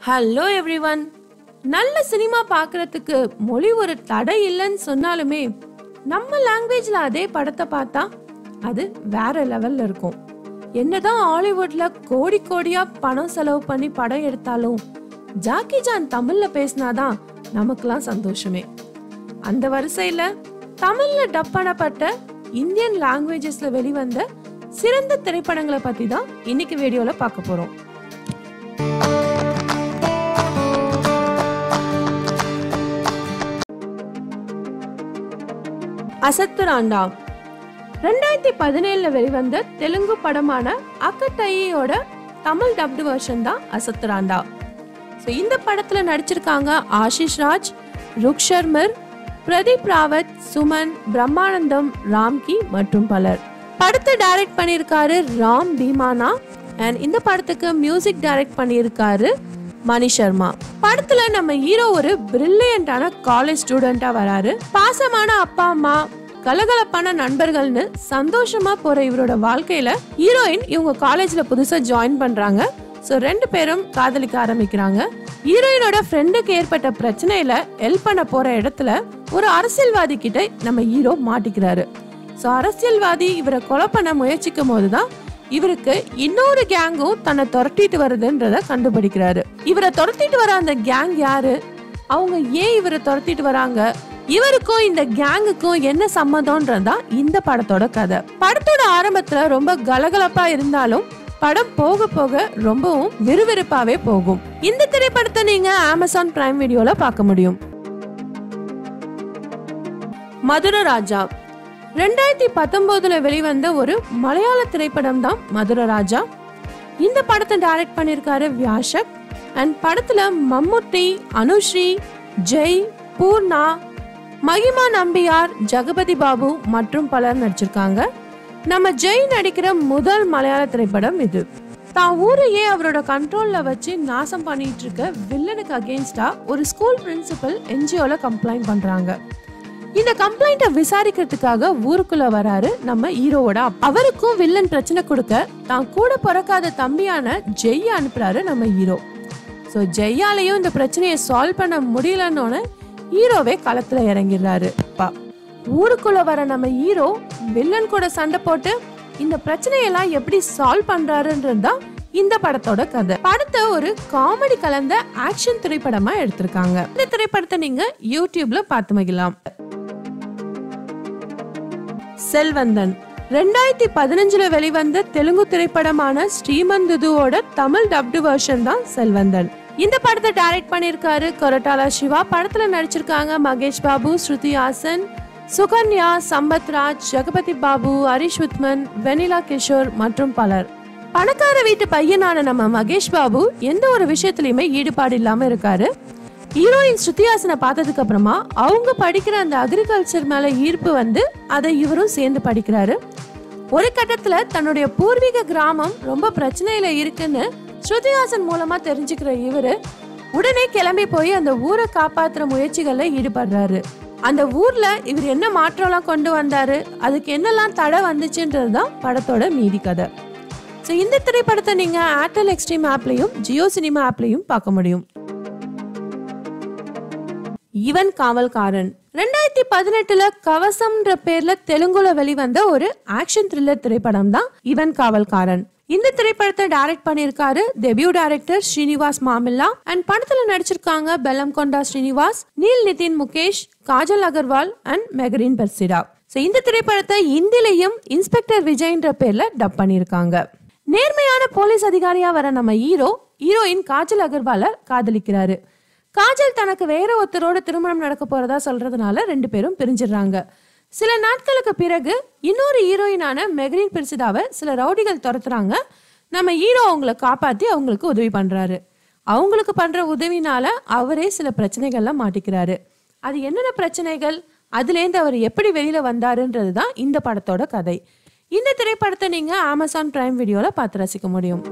Hello everyone நல்ல cinema பார்க்கறதுக்கு மொழி ஒரு தடை இல்லைன்னு சொன்னாலுமே நம்ம லாங்குவேஜ்ல அதே படத்தை பார்த்தா அது வேற லெவல்ல இருக்கும் என்னதான் ஹாலிவுட்ல கோடி கோடியா பணம் செலவு பண்ணி படம் எடுத்தாலும் ஜாக்கி ஜான் தமிழ்ல பேசினாதான் நமக்கெல்லாம் சந்தோஷமே அந்த வரிசையில தமிழ்ல டப் பண்ணப்பட்ட இந்தியன் லாங்குவேஜஸ்ல வெளிவந்த சிறந்த திரைப்படங்களை பத்தி தான் இன்னைக்கு வீடியோல பார்க்க போறோம் அசத்துராண்டா ரெண்டாயிரத்தி பதினேழுல வெளிவந்த தெலுங்கு படமான அக்கட்டையோட தமிழ் டப்டு வெர்ஷன் தான் அசத்துராண்டா ஸோ இந்த படத்துல நடிச்சிருக்காங்க ஆஷிஷ் ராஜ் ருக் ஷர்மர் பிரதீப் ராவத் சுமன் பிரம்மானந்தம் ராம்கி மற்றும் பலர் படத்தை டைரக்ட் பண்ணியிருக்காரு ராம் பீமானா அண்ட் இந்த படத்துக்கு மியூசிக் டைரக்ட் பண்ணியிருக்காரு மணி சர்மா படத்துல நம்ம ஹீரோ ஒரு பிரில்லியண்டான காலேஜ் ஸ்டூடெண்டா வராரு பாசமான அப்பா அம்மா கலகலப்பான நண்பர்கள்னு சந்தோஷமா போற இவரோட வாழ்க்கையில ஹீரோயின் இவங்க காலேஜ்ல புதுசா ஜாயின் பண்றாங்க ஸோ ரெண்டு பேரும் காதலிக்க ஆரம்பிக்கிறாங்க ஹீரோயினோட ஃப்ரெண்டுக்கு ஏற்பட்ட பிரச்சனையில ஹெல்ப் பண்ண போற இடத்துல ஒரு அரசியல்வாதி கிட்ட நம்ம ஹீரோ மாட்டிக்கிறாரு ஸோ அரசியல்வாதி இவரை கொலை பண்ண முயற்சிக்கும் போதுதான் இவருக்கு இன்னொரு கேங்கும் தன்னை துரட்டிட்டு வருதுன்றத கண்டுபிடிக்கிறாரு இவரை துரத்திட்டு வர அந்த கேங் யாரு அவங்க ஏன் இவரை துரத்திட்டு வராங்க இவருக்கும் இந்த கேங்குக்கும் என்ன சம்மதம்ன்றதுதான் இந்த படத்தோட கதை படத்தோட ஆரம்பத்துல ரொம்ப கலகலப்பா இருந்தாலும் படம் போக போக ரொம்பவும் விறுவிறுப்பாவே போகும் இந்த திரைப்படத்தை நீங்க அமேசான் பிரைம் வீடியோல பார்க்க முடியும் மதுர ராஜா ரெண்டாயிரத்தி பத்தொன்பதுல வெளிவந்த ஒரு மலையாள திரைப்படம் தான் மதுர ராஜா இந்த படத்தை டைரக்ட் பண்ணியிருக்காரு வியாஷக் அண்ட் படத்துல மம்முட்டி அனுஸ்ரீ ஜெய் பூர்ணா மகிமா நம்பியார் ஜெகபதி பாபு மற்றும் பலர் நடிச்சிருக்காங்க நம்ம ஜெய் நடிக்கிற முதல் மலையாள திரைப்படம் இது தான் ஊரையே அவரோட கண்ட்ரோல்ல வச்சு நாசம் பண்ணிட்டு இருக்க வில்லனுக்கு அகேன்ஸ்டா ஒரு ஸ்கூல் பிரின்சிபல் என்ஜிஓல கம்ப்ளைண்ட் பண்றாங்க இந்த கம்ப்ளைண்ட்டை விசாரிக்கிறதுக்காக ஊருக்குள்ள வராரு நம்ம ஹீரோவோட அப்பா. அவருக்கும் வில்லன் பிரச்சனை கொடுக்க தான் கூட பிறக்காத தம்பியான ஜெய்ய அனுப்புறாரு நம்ம ஹீரோ ஸோ ஜெய்யாலையும் இந்த பிரச்சனையை சால்வ் பண்ண முடியலன்னொன்னு ஹீரோவே களத்துல இறங்கிடுறாரு அப்பா ஊருக்குள்ள வர நம்ம ஹீரோ வில்லன் கூட சண்டை போட்டு இந்த பிரச்சனையெல்லாம் எப்படி சால்வ் பண்றாருன்றது தான் இந்த படத்தோட கதை படத்தை ஒரு காமெடி கலந்த ஆக்ஷன் திரைப்படமா எடுத்திருக்காங்க இந்த திரைப்படத்தை நீங்க யூடியூப்ல பார்த்து மகிழலாம் செல்வந்தன் ரெண்டாயிரத்தி பதினஞ்சுல வெளிவந்த தெலுங்கு திரைப்படமான ஸ்ரீமந்துதுவோட தமிழ் டப்டு வெர்ஷன் தான் செல்வந்தன் இந்த படத்தை டைரக்ட் பண்ணியிருக்காரு கொரட்டாலா சிவா படத்துல நடிச்சிருக்காங்க மகேஷ் பாபு ஸ்ருதி ஹாசன் சுகன்யா சம்பத் ராஜ் ஜெகபதி பாபு ஹரிஷ் உத்மன் வெனிலா கிஷோர் மற்றும் பலர் பணக்கார வீட்டு பையனான நம்ம மகேஷ் பாபு எந்த ஒரு விஷயத்திலயுமே ஈடுபாடு இல்லாம இருக்காரு ஹீரோயின் ஸ்ருதிஹாசனை பார்த்ததுக்கு அப்புறமா அவங்க படிக்கிற அந்த அக்ரிகல்ச்சர் மேல ஈர்ப்பு வந்து அதை இவரும் சேர்ந்து படிக்கிறாரு ஒரு கட்டத்துல தன்னுடைய பூர்வீக கிராமம் ரொம்ப பிரச்சனையில இருக்குன்னு ஸ்ருதிஹாசன் மூலமா தெரிஞ்சுக்கிற இவரு உடனே கிளம்பி போய் அந்த ஊரை காப்பாத்துற முயற்சிகள்ல ஈடுபடுறாரு அந்த ஊர்ல இவர் என்ன மாற்றம்லாம் கொண்டு வந்தாரு அதுக்கு என்னெல்லாம் தடை வந்துச்சுன்றது தான் படத்தோட மீதி கதை ஸோ இந்த திரைப்படத்தை நீங்க ஏர்டெல் எக்ஸ்ட்ரீம் ஆப்லயும் ஜியோ சினிமா ஆப்லயும் பார்க்க முடியும் இவன் காவல்காரன் ரெண்டாயிரத்தி பதினெட்டுல கவசம்ன்ற பேர்ல தெலுங்குல வெளிவந்த ஒரு ஆக்ஷன் த்ரில்லர் திரைப்படம் தான் இவன் காவல்காரன் இந்த திரைப்படத்தை டைரக்ட் பண்ணியிருக்காரு debut director Srinivas Mamilla and படத்துல நடிச்சிருக்காங்க Bellamkonda Srinivas Neil Nitin Mukesh Kajal Aggarwal and Mehreen Pirzada so இந்த திரைப்படத்தை இந்திலையும் இன்ஸ்பெக்டர் விஜய்ன்ற பேர்ல டப் பண்ணியிருக்காங்க நேர்மையான போலீஸ் அதிகாரியா வர நம்ம ஹீரோ ஹீரோயின் காஜல் அகர்வால காதலிக்கிறாரு காஜல் தனக்கு வேற ஒருத்தரோட திருமணம் நடக்க போறதா சொல்றதுனால ரெண்டு பேரும் பிரிஞ்சிடுறாங்க சில நாட்களுக்கு பிறகு இன்னொரு ஹீரோயினான மெகரின் பிரிசிதாவை சில ரவுடிகள் துரத்துறாங்க நம்ம ஹீரோ அவங்கள காப்பாத்தி அவங்களுக்கு உதவி பண்றாரு அவங்களுக்கு பண்ற உதவினால அவரே சில பிரச்சனைகள்ல மாட்டிக்கிறாரு அது என்னென்ன பிரச்சனைகள் அதுலேருந்து அவர் எப்படி வெளியில வந்தாருன்றது தான் இந்த படத்தோட கதை இந்த திரைப்படத்தை நீங்க அமேசான் பிரைம் வீடியோல பார்த்து ரசிக்க முடியும்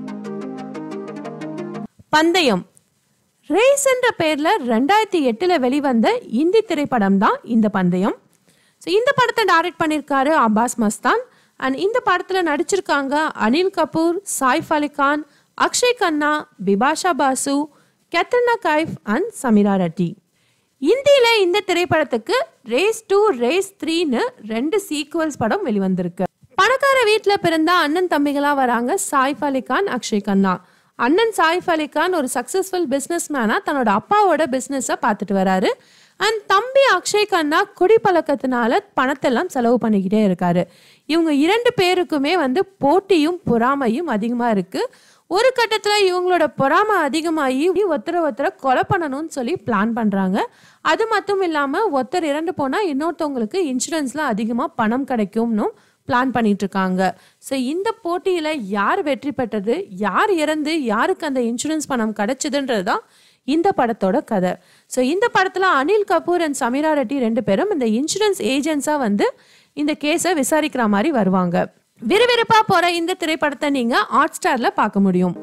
பந்தயம் ரேஸ் என்ற பேர்ல ரெண்டாயிரத்தி எட்டுல வெளிவந்த இந்தி திரைப்படம் தான் இந்த பந்தயம் ஸோ இந்த படத்தை டைரக்ட் பண்ணியிருக்காரு அப்பாஸ் மஸ்தான் அண்ட் இந்த படத்துல நடிச்சிருக்காங்க அனில் கபூர் சாய்ஃப் அலி கான் அக்ஷய் கண்ணா பிபாஷா பாசு கெத்ரினா கைஃப் அண்ட் சமீரா ரெட்டி இந்தியில இந்த திரைப்படத்துக்கு ரேஸ் டூ ரேஸ் த்ரீன்னு ரெண்டு சீக்வல்ஸ் படம் வெளிவந்திருக்கு பணக்கார வீட்டில் பிறந்த அண்ணன் தம்பிகளா வராங்க சாய்ஃப் அலி கான் அக்ஷய் கண்ணா அண்ணன் சாய்ஃப் அலி கான் ஒரு சக்சஸ்ஃபுல் பிஸ்னஸ் மேனா தன்னோட அப்பாவோட பிஸ்னஸை பார்த்துட்டு வராரு அண்ட் தம்பி அக்ஷய் கண்ணா குடிப்பழக்கத்தினால பணத்தெல்லாம் செலவு பண்ணிக்கிட்டே இருக்காரு இவங்க இரண்டு பேருக்குமே வந்து போட்டியும் பொறாமையும் அதிகமாக இருக்கு ஒரு கட்டத்தில் இவங்களோட பொறாமை அதிகமாகி ஒருத்தரை ஒருத்தரை கொலை பண்ணணும்னு சொல்லி பிளான் பண்ணுறாங்க அது மட்டும் இல்லாமல் ஒருத்தர் இறந்து போனால் இன்னொருத்தவங்களுக்கு இன்சூரன்ஸில் அதிகமாக பணம் கிடைக்கும்னு பிளான் பண்ணிட்டு இருக்காங்க ஸோ இந்த போட்டியில் யார் வெற்றி பெற்றது யார் இறந்து யாருக்கு அந்த இன்சூரன்ஸ் பணம் கிடைச்சதுன்றது தான் இந்த படத்தோட கதை ஸோ இந்த படத்தில் அனில் கபூர் அண்ட் சமீரா ரெட்டி ரெண்டு பேரும் இந்த இன்சூரன்ஸ் ஏஜென்ட்ஸாக வந்து இந்த கேஸை விசாரிக்கிற மாதிரி வருவாங்க விறுவிறுப்பா போற இந்த திரைப்படத்தை நீங்க ஹாட் ஸ்டார்ல பார்க்க முடியும்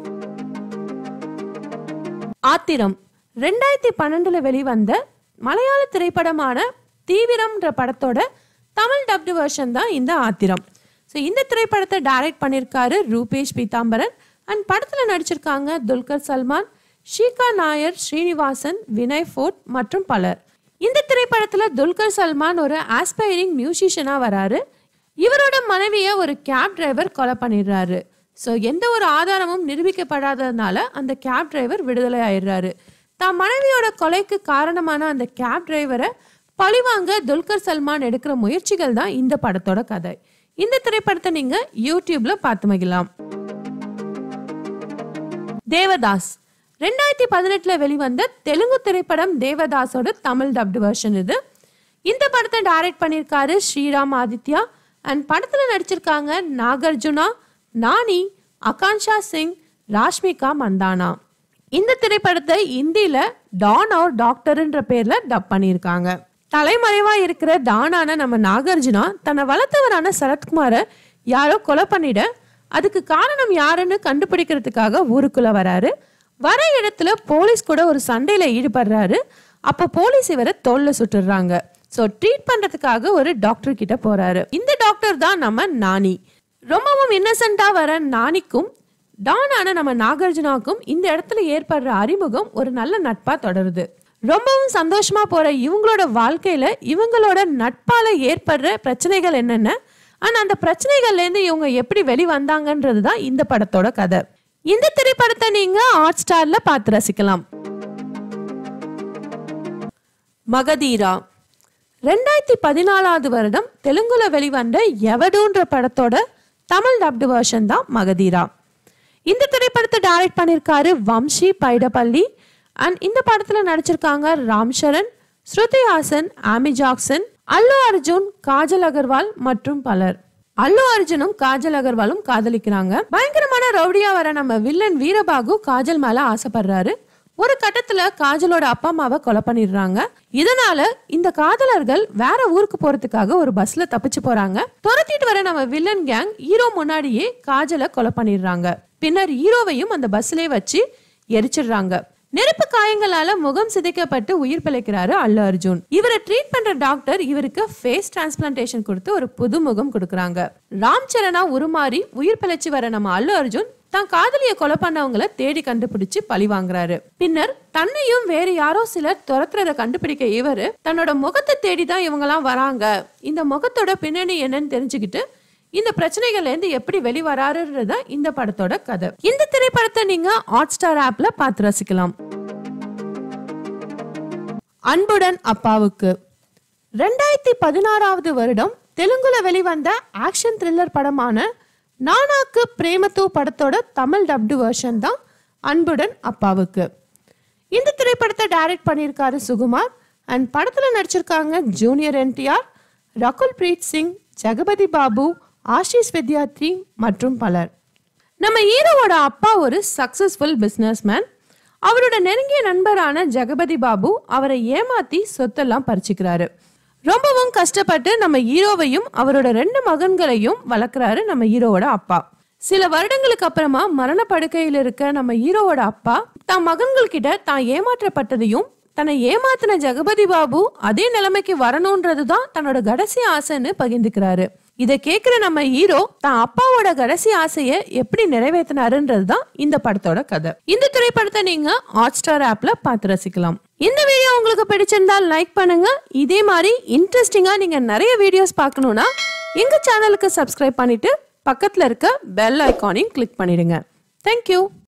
ஆத்திரம் ரெண்டாயிரத்தி பன்னெண்டுல வெளிவந்த மலையாள திரைப்படமான தீவிரம்ன்ற படத்தோட தமிழ் டப்டு வெர்ஷன் தான் இந்த ஆத்திரம் ஸோ இந்த திரைப்படத்தை டைரக்ட் பண்ணியிருக்காரு ரூபேஷ் பீதாம்பரன் அண்ட் படத்தில் நடிச்சிருக்காங்க துல்கர் சல்மான் ஷீகா நாயர் ஸ்ரீனிவாசன் வினய் ஃபோர்ட் மற்றும் பலர் இந்த திரைப்படத்தில் துல்கர் சல்மான் ஒரு ஆஸ்பைரிங் மியூசிஷியனாக வராரு இவரோட மனைவியை ஒரு கேப் டிரைவர் கொலை பண்ணிடுறாரு ஸோ எந்த ஒரு ஆதாரமும் நிரூபிக்கப்படாததுனால அந்த கேப் டிரைவர் விடுதலை ஆயிடுறாரு தான் மனைவியோட கொலைக்கு காரணமான அந்த கேப் டிரைவரை பழிவாங்க துல்கர் சல்மான் எடுக்கிற முயற்சிகள் தான் இந்த படத்தோட கதை இந்த திரைப்படத்தை நீங்க யூடியூப்ல பார்த்து மகிழலாம் தேவதாஸ் ரெண்டாயிரத்தி பதினெட்டுல வெளிவந்த தெலுங்கு திரைப்படம் தேவதாஸோட தமிழ் டப்டு வெர்ஷன் இது இந்த படத்தை டைரக்ட் பண்ணியிருக்காரு ஸ்ரீராம் ஆதித்யா அண்ட் படத்தில் நடிச்சிருக்காங்க நாகார்ஜுனா நானி அகான்ஷா சிங் ராஷ்மிகா மந்தானா இந்த திரைப்படத்தை இந்தியில டான் ஆர் டாக்டர்ன்ற பேர்ல டப் பண்ணியிருக்காங்க தலைமறைவா இருக்கிற டானான நம்ம நாகார்ஜுனா தன்னை வளர்த்தவரான சரத்குமாரை யாரோ கொலை பண்ணிட அதுக்கு காரணம் யாருன்னு கண்டுபிடிக்கிறதுக்காக ஊருக்குள்ள வராரு வர இடத்துல போலீஸ் கூட ஒரு சண்டையில ஈடுபடுறாரு அப்போ போலீஸ் இவரை தோல்ல சுட்டுடுறாங்க ஸோ ட்ரீட் பண்றதுக்காக ஒரு டாக்டர் கிட்ட போறாரு இந்த டாக்டர் தான் நம்ம நானி ரொம்பவும் இன்னசென்ட்டா வர நானிக்கும் டானான நம்ம நாகார்ஜுனாவுக்கும் இந்த இடத்துல ஏற்படுற அறிமுகம் ஒரு நல்ல நட்பா தொடருது ரொம்பவும் சந்தோஷமா போற இவங்களோட வாழ்க்கையில இவங்களோட நட்பால ஏற்படுற பிரச்சனைகள் என்னென்ன ஆனா அந்த பிரச்சனைகள்ல இருந்து இவங்க எப்படி வெளி வந்தாங்கன்றது தான் இந்த படத்தோட கதை இந்த திரைப்படத்தை நீங்க ஹாட் ஸ்டார்ல பார்த்து ரசிக்கலாம் மகதீரா ரெண்டாயிரத்தி பதினாலாவது வருடம் தெலுங்குல வெளிவந்த எவடுன்ற படத்தோட தமிழ் டப்டு வெர்ஷன் தான் மகதீரா இந்த திரைப்படத்தை டைரக்ட் பண்ணியிருக்காரு வம்ஷி பைடப்பள்ளி அண்ட் இந்த படத்துல நடிச்சிருக்காங்க ராம் சரண் ஸ்ருதி ஹாசன் ஆமி ஜாக்சன் அல்லு அர்ஜுன் காஜல் அகர்வால் மற்றும் பலர் அல்லு அர்ஜுனும் காஜல் அகர்வாலும் காதலிக்கிறாங்க பயங்கரமான ரவுடியா வர நம்ம வில்லன் வீரபாகு காஜல் மேல ஆசைப்படுறாரு ஒரு கட்டத்துல காஜலோட அப்பா அம்மாவை கொலை பண்ணிடுறாங்க இதனால இந்த காதலர்கள் வேற ஊருக்கு போறதுக்காக ஒரு பஸ்ல தப்பிச்சு போறாங்க துரத்திட்டு வர நம்ம வில்லன் கேங் ஹீரோ முன்னாடியே காஜலை கொலை பண்ணிடுறாங்க பின்னர் ஹீரோவையும் அந்த பஸ்லயே வச்சு எரிச்சிடுறாங்க நெருப்பு காயங்களால முகம் சிதைக்கப்பட்டு உயிர் பிழைக்கிறாரு அல்லு அர்ஜுன் இவரை ட்ரீட் பண்ற டாக்டர் இவருக்கு ஃபேஸ் டிரான்ஸ்பிளான்டேஷன் கொடுத்து ஒரு புது முகம் கொடுக்குறாங்க ராம் சரணா உருமாறி உயிர் பிழைச்சு வர நம்ம அல்லு அர்ஜுன் தான் காதலிய கொலை பண்ணவங்கள தேடி கண்டுபிடிச்சு பழி வாங்குறாரு பின்னர் தன்னையும் வேற யாரோ சிலர் துரத்துறத கண்டுபிடிக்க இவரு தன்னோட முகத்தை தேடி தான் இவங்கெல்லாம் வராங்க இந்த முகத்தோட பின்னணி என்னன்னு தெரிஞ்சுக்கிட்டு இந்த பிரச்சனைகள்ல இருந்து எப்படி வெளிவராருன்றது இந்த படத்தோட கதை இந்த திரைப்படத்தை நீங்க ஹாட் ஸ்டார் ஆப்ல பார்த்து ரசிக்கலாம் அன்புடன் அப்பாவுக்கு ரெண்டாயிரத்தி பதினாறாவது வருடம் தெலுங்குல வெளிவந்த ஆக்ஷன் த்ரில்லர் படமான நானாக்கு பிரேமத்து படத்தோட தமிழ் டப்டு வெர்ஷன் தான் அன்புடன் அப்பாவுக்கு இந்த திரைப்படத்தை டைரக்ட் பண்ணியிருக்காரு சுகுமார் அண்ட் படத்தில் நடிச்சிருக்காங்க ஜூனியர் என்டிஆர் ரகுல் பிரீத் சிங் ஜெகபதி பாபு ஆஷிஷ் வித்யார்த்தி மற்றும் பலர் நம்ம ஹீரோவோட அப்பா ஒரு சக்சஸ்ஃபுல் பிஸ்னஸ்மேன் அவரோட நெருங்கிய நண்பரான ஜெகபதி பாபு அவரை ஏமாத்தி சொத்தெல்லாம் பறிச்சுக்கிறாரு ரொம்பவும் கஷ்டப்பட்டு நம்ம ஹீரோவையும் அவரோட ரெண்டு மகன்களையும் வளர்க்குறாரு நம்ம ஹீரோவோட அப்பா சில வருடங்களுக்கு அப்புறமா மரண படுக்கையில் இருக்க நம்ம ஹீரோவோட அப்பா தான் மகன்கள் கிட்ட தான் ஏமாற்றப்பட்டதையும் தன்னை ஏமாத்தின ஜெகபதி பாபு அதே நிலைமைக்கு வரணும்ன்றது தான் தன்னோட கடைசி ஆசைன்னு பகிர்ந்துக்கிறாரு இதை கேட்குற நம்ம ஹீரோ தான் அப்பாவோட கடைசி ஆசையை எப்படி நிறைவேற்றினாருன்றது தான் இந்த படத்தோட கதை இந்த திரைப்படத்தை நீங்க ஹாட் ஸ்டார் ஆப்ல பார்த்து ரசிக்கலாம் இந்த வீடியோ உங்களுக்கு பிடிச்சிருந்தா லைக் பண்ணுங்க இதே மாதிரி இன்ட்ரெஸ்டிங்கா நீங்க நிறைய வீடியோஸ் பார்க்கணும்னா எங்க சேனலுக்கு சப்ஸ்கிரைப் பண்ணிட்டு பக்கத்துல இருக்க பெல் ஐகானையும் கிளிக் பண்ணிடுங்க தேங்க்யூ